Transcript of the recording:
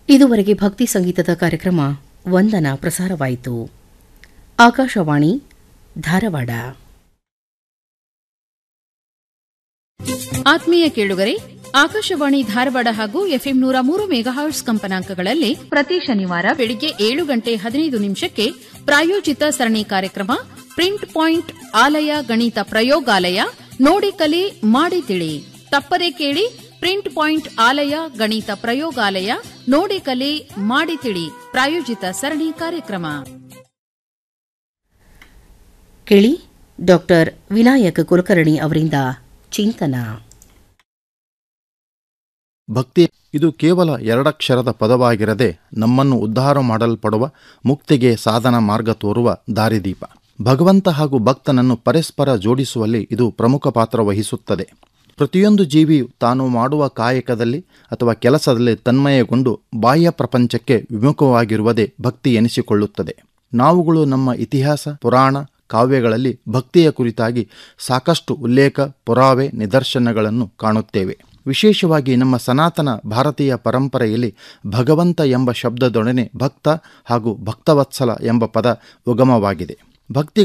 ಇದುವರೆಗೆ ಭಕ್ತಿ ಸಂಗೀತದ ಕಾರ್ಯಕ್ರಮ ವಂದನ ಪ್ರಸಾರವಾಯಿತು ಆಕಾಶವಾಣಿ ಧಾರವಾಡ ಆತ್ಮೀಯ ಕೇಳುಗರೆ ಆಕಾಶವಾಣಿ ಧಾರವಾಡ ಹಾಗೂ ಎಫ್ಎಂ ನೂರ ಮೂರು ಮೆಗಾಹರ್ಟ್ಸ್ ಕಂಪನಾಂಕಗಳಲ್ಲಿ ಪ್ರತಿ ಶನಿವಾರ ಬೆಳಿಗ್ಗೆ ಏಳು ಗಂಟೆ ಹದಿನೈದು ನಿಮಿಷಕ್ಕೆ ಪ್ರಾಯೋಜಿತ ಸರಣಿ ಕಾರ್ಯಕ್ರಮ ಪ್ರಿಂಟ್ ಪಾಯಿಂಟ್ ಆಲಯ ಗಣಿತ ಪ್ರಯೋಗಾಲಯ ನೋಡಿ ಕಲಿ ಮಾಡಿ ತಿಳಿ ತಪ್ಪದೆ ಕೇಳಿ ಪ್ರಿಂಟ್ ಪಾಯಿಂಟ್ ಆಲಯ ಗಣಿತ ಪ್ರಯೋಗಾಲಯ ನೋಡಿ ಕಲಿ ಮಾಡಿ ತಿಳಿ ಪ್ರಾಯೋಜಿತ ಸರಣಿ ಕಾರ್ಯಕ್ರಮ ಕೇಳಿ ಡಾಕ್ಟರ್ ವಿನಾಯಕ್ ಕುಲಕರ್ಣಿ ಅವರಿಂದ ಚಿಂತನ ಭಕ್ತಿ ಇದು ಕೇವಲ ಎರಡಕ್ಷರದ ಪದವಾಗಿರದೆ ನಮ್ಮನ್ನು ಉದ್ಧಾರ ಮಾಡಲ್ಪಡುವ ಮುಕ್ತಿಗೆ ಸಾಧನ ಮಾರ್ಗ ತೋರುವ ದಾರಿದೀಪ ಭಗವಂತ ಹಾಗೂ ಭಕ್ತನನ್ನು ಪರಸ್ಪರ ಜೋಡಿಸುವಲ್ಲಿ ಇದು ಪ್ರಮುಖ ಪಾತ್ರ ವಹಿಸುತ್ತದೆ ಪ್ರತಿಯೊಂದು ಜೀವಿಯು ತಾನು ಮಾಡುವ ಕಾಯಕದಲ್ಲಿ ಅಥವಾ ಕೆಲಸದಲ್ಲಿ ತನ್ಮಯಗೊಂಡು ಬಾಹ್ಯ ಪ್ರಪಂಚಕ್ಕೆ ವಿಮುಖವಾಗಿರುವುದೇ ಭಕ್ತಿ ಎನಿಸಿಕೊಳ್ಳುತ್ತದೆ ನಾವುಗಳು ನಮ್ಮ ಇತಿಹಾಸ ಪುರಾಣ ಕಾವ್ಯಗಳಲ್ಲಿ ಭಕ್ತಿಯ ಕುರಿತಾಗಿ ಸಾಕಷ್ಟು ಉಲ್ಲೇಖ ಪುರಾವೆ ನಿದರ್ಶನಗಳನ್ನು ಕಾಣುತ್ತೇವೆ ವಿಶೇಷವಾಗಿ ನಮ್ಮ ಸನಾತನ ಭಾರತೀಯ ಪರಂಪರೆಯಲ್ಲಿ ಭಗವಂತ ಎಂಬ ಶಬ್ದದೊಡನೆ ಭಕ್ತ ಹಾಗೂ ಭಕ್ತವತ್ಸಲ ಎಂಬ ಪದ ಉಗಮವಾಗಿದೆ ಭಕ್ತಿ